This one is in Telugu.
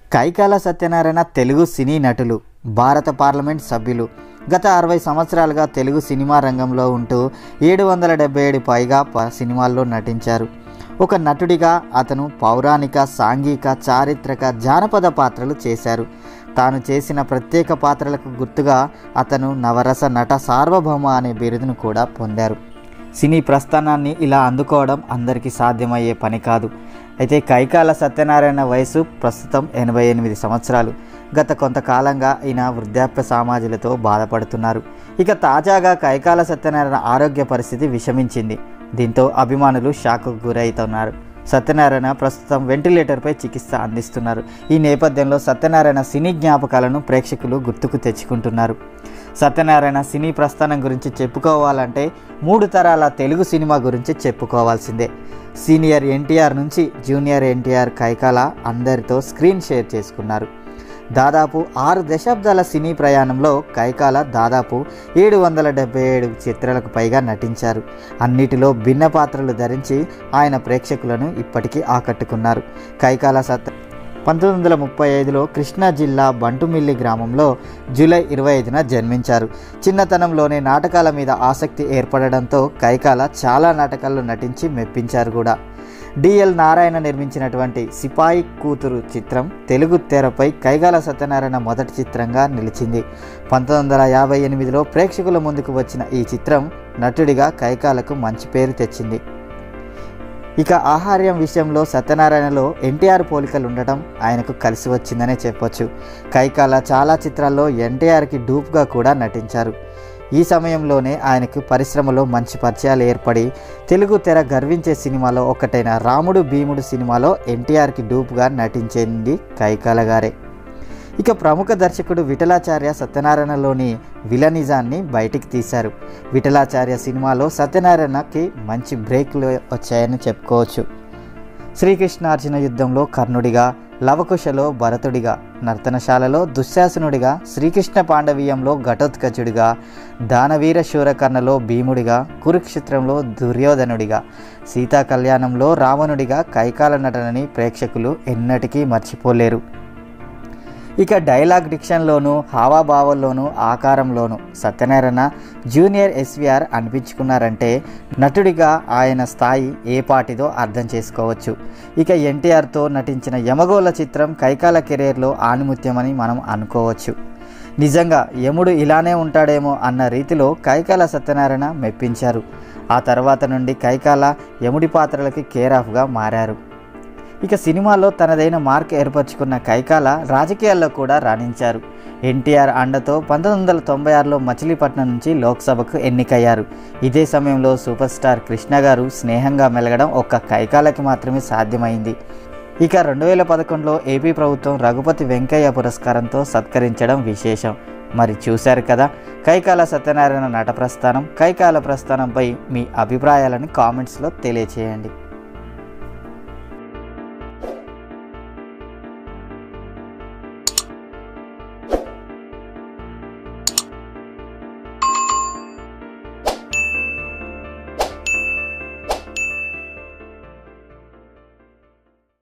కైకాల సత్యనారాయణ తెలుగు సినీ నటులు భారత పార్లమెంట్ సభ్యులు గత అరవై సంవత్సరాలుగా తెలుగు సినిమా రంగంలో ఉంటూ ఏడు వందల డెబ్బై ఏడు పైగా ప సినిమాల్లో నటించారు ఒక నటుడిగా అతను పౌరాణిక సాంఘిక చారిత్రక జానపద పాత్రలు చేశారు తాను చేసిన ప్రత్యేక పాత్రలకు గుర్తుగా అతను నవరస నట సార్వభౌమ అనే బిరుదును కూడా పొందారు సినీ ప్రస్థానాన్ని ఇలా అందుకోవడం అందరికీ సాధ్యమయ్యే పని కాదు అయితే కైకాల సత్యనారాయణ వయసు ప్రస్తుతం ఎనభై ఎనిమిది సంవత్సరాలు గత కొంతకాలంగా ఈయన వృద్ధాప్య సామాజులతో బాధపడుతున్నారు ఇక తాజాగా కైకాల సత్యనారాయణ ఆరోగ్య పరిస్థితి విషమించింది దీంతో అభిమానులు షాక్కు గురవుతున్నారు సత్యనారాయణ ప్రస్తుతం వెంటిలేటర్పై చికిత్స అందిస్తున్నారు ఈ నేపథ్యంలో సత్యనారాయణ సినీ జ్ఞాపకాలను ప్రేక్షకులు గుర్తుకు తెచ్చుకుంటున్నారు సత్యనారాయణ సినీ ప్రస్థానం గురించి చెప్పుకోవాలంటే మూడు తరాల తెలుగు సినిమా గురించి చెప్పుకోవాల్సిందే సీనియర్ ఎన్టీఆర్ నుంచి జూనియర్ ఎన్టీఆర్ కైకాల అందరితో స్క్రీన్ షేర్ చేసుకున్నారు దాదాపు ఆరు దశాబ్దాల సినీ ప్రయాణంలో కైకాల దాదాపు ఏడు వందల డెబ్బై ఏడు చిత్రాలకు పైగా నటించారు అన్నిటిలో భిన్న పాత్రలు ధరించి ఆయన ప్రేక్షకులను ఇప్పటికీ ఆకట్టుకున్నారు కైకాల సత్ పంతొమ్మిది వందల ముప్పై ఐదులో కృష్ణా జిల్లా బంటుమిల్లి గ్రామంలో జూలై ఇరవై ఐదున జన్మించారు చిన్నతనంలోనే నాటకాల మీద ఆసక్తి ఏర్పడడంతో కైకాల చాలా నాటకాల్లో నటించి మెప్పించారు కూడా డిఎల్ నారాయణ నిర్మించినటువంటి సిపాయి కూతురు చిత్రం తెలుగు తెరపై కైగాల సత్యనారాయణ మొదటి చిత్రంగా నిలిచింది పంతొమ్మిది వందల యాభై ఎనిమిదిలో ప్రేక్షకుల ముందుకు వచ్చిన ఈ చిత్రం నటుడిగా కైకాలకు మంచి పేరు తెచ్చింది ఇక ఆహార్యం విషయంలో సత్యనారాయణలో ఎన్టీఆర్ పోలికలు ఉండటం ఆయనకు కలిసి వచ్చిందనే చెప్పొచ్చు కైకాల చాలా చిత్రాల్లో ఎన్టీఆర్కి డూప్గా కూడా నటించారు ఈ సమయంలోనే ఆయనకు పరిశ్రమలో మంచి పరిచయాలు ఏర్పడి తెలుగు తెర గర్వించే సినిమాలో ఒకటైన రాముడు భీముడు సినిమాలో ఎన్టీఆర్కి డూప్గా నటించింది కైకాల గారే ఇక ప్రముఖ దర్శకుడు విఠలాచార్య సత్యనారాయణలోని విలనిజాన్ని బయటికి తీశారు విఠలాచార్య సినిమాలో సత్యనారాయణకి మంచి బ్రేక్లు వచ్చాయని చెప్పుకోవచ్చు శ్రీకృష్ణార్జున యుద్ధంలో కర్ణుడిగా లవకుశలో భరతుడిగా నర్తనశాలలో దుశ్శాసనుడిగా శ్రీకృష్ణ పాండవీయంలో ఘటోత్కచుడిగా దానవీర శూరకర్ణలో భీముడిగా కురుక్షేత్రంలో దుర్యోధనుడిగా సీతా కళ్యాణంలో రావణుడిగా కైకాల నటనని ప్రేక్షకులు ఎన్నటికీ మర్చిపోలేరు ఇక డైలాగ్ డిక్షన్లోనూ హావాభావాల్లోనూ ఆకారంలోనూ సత్యనారాయణ జూనియర్ ఎస్విఆర్ అనిపించుకున్నారంటే నటుడిగా ఆయన స్థాయి ఏ పాటిదో అర్థం చేసుకోవచ్చు ఇక ఎన్టీఆర్తో నటించిన యమగోళ చిత్రం కైకాల కెరీర్లో ఆణిముత్యమని మనం అనుకోవచ్చు నిజంగా యముడు ఇలానే ఉంటాడేమో అన్న రీతిలో కైకాల సత్యనారాయణ మెప్పించారు ఆ తర్వాత నుండి కైకాల యముడి పాత్రలకి కేర్ ఆఫ్గా మారారు ఇక సినిమాలో తనదైన మార్క్ ఏర్పరచుకున్న కైకాల రాజకీయాల్లో కూడా రాణించారు ఎన్టీఆర్ అండతో పంతొమ్మిది వందల తొంభై ఆరులో మచిలీపట్నం నుంచి లోక్సభకు ఎన్నికయ్యారు ఇదే సమయంలో సూపర్ స్టార్ కృష్ణ గారు స్నేహంగా మెలగడం ఒక్క కైకాలకి మాత్రమే సాధ్యమైంది ఇక రెండు వేల పదకొండులో ఏపీ ప్రభుత్వం రఘుపతి వెంకయ్య పురస్కారంతో సత్కరించడం విశేషం మరి చూశారు కదా కైకాల సత్యనారాయణ నట ప్రస్థానం కైకాల ప్రస్థానంపై మీ అభిప్రాయాలను కామెంట్స్లో తెలియచేయండి